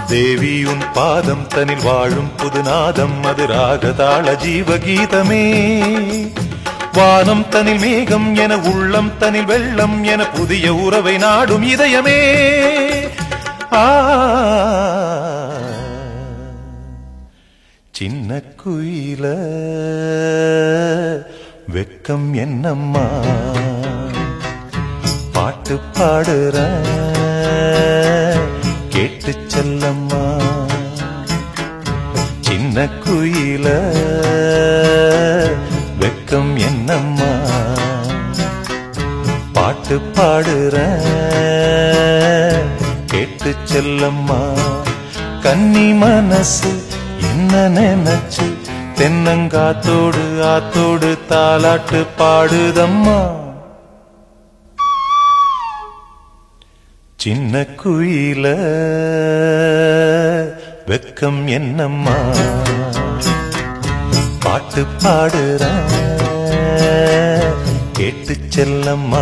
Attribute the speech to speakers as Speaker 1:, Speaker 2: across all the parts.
Speaker 1: தேவி உன் பாதம் தனில் வாழும் புதுநாதம் அது ராகதாள ஜீவகீதமே வானம் தனில் மேகம் என உள்ளம் தனில் வெள்ளம் என புதிய உறவை நாடும் இதயமே ஆ சின்ன குயில வெக்கம் என்னம்மா பாட்டு பாடுற கேட்டு செல்லம்மா சின்ன குயில வெக்கம் என்னம்மா பாட்டு பாடுற கேட்டு செல்லம்மா கன்னி மனசு என்ன நினைச்சு தென்னங்காத்தோடு ஆத்தோடு தாலாட்டு பாடுதம்மா சின்ன குயில வெக்கம் என்னம்மா பாட்டு பாடுற கேட்டு செல்லம்மா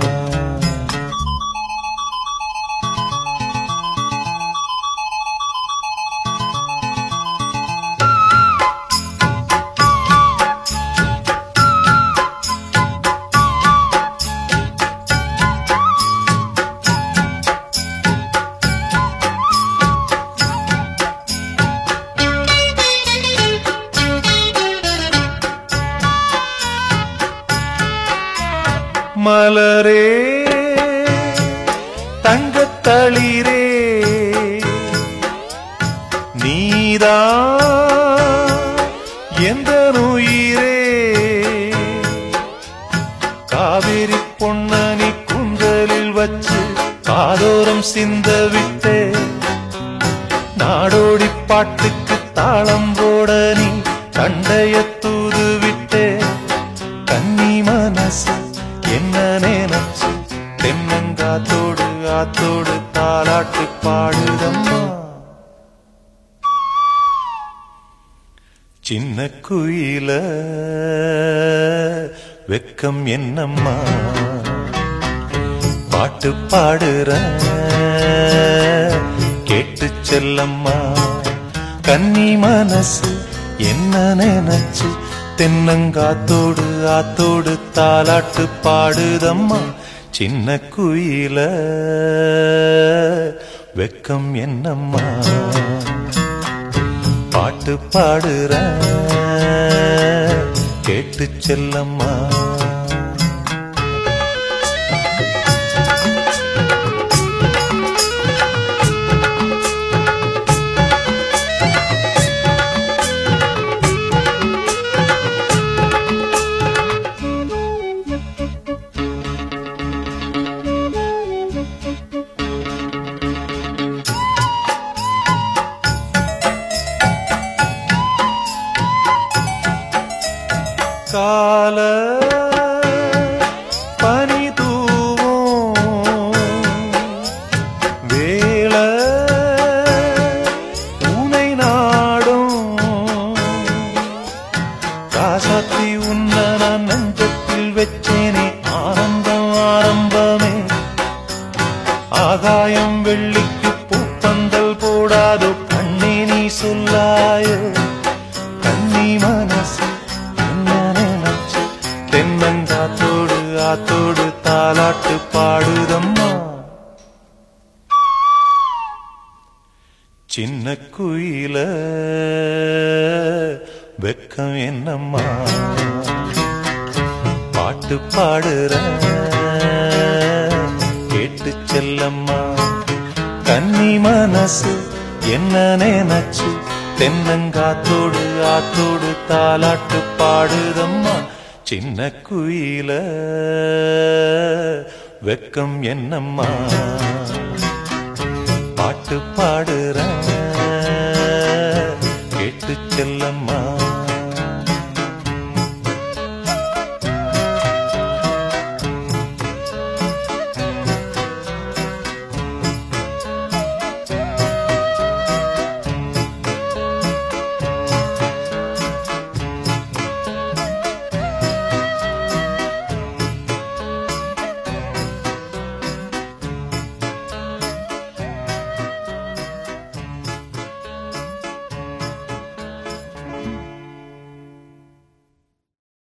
Speaker 1: மலரே தங்கத்தளிரே நீதா எந்த உயிரே காவிரி பொன்னனி குந்தலில் வச்சு காதோரம் சிந்த விட்டே நாடோடி பாட்டுக்கு தாளம் போட நீ கண்டைய தூது விட்டே கன்னி மனசு என்ன நினைச்சு தென்னங்காத்தோடு ஆத்தோடு தாலாட்டு பாடுதம்மா சின்ன குயில வெக்கம் என்னம்மா பாட்டு பாடுற கேட்டு செல்லம்மா கன்னி மனசு என்ன நினைச்சு தென்னங்காத்தோடு ஆத்தோடு தாலாட்டு பாடுதம்மா சின்ன குயில வெக்கம் என்னம்மா பாட்டு பாடுற கேட்டு செல்லம்மா கால பனி தூவும் வேள உனை நாடும் காசாத்தி உன்ன நான் நெஞ்சத்தில் வச்சேனே ஆனந்தம் ஆரம்பமே ஆகாயம் வெள்ளிக்கு பூப்பந்தல் போடாதோ கண்ணே நீ சொல்லாயோ கண்ணி மனசு என்ன நினைச்சு தென்னங்காத்தோடு ஆத்தோடு தாலாட்டு பாடுதம்மா சின்ன குயில வெக்கம் என்னம்மா பாட்டு பாடுற கேட்டு செல்லம்மா கன்னி மனசு என்ன நினைச்சு தென்னங்காத்தோடு ஆத்தோடு தாலாட்டு பாடுதம்மா சின்ன குயில வெக்கம் என்னம்மா பாட்டு பாடுற கேட்டு செல்லம்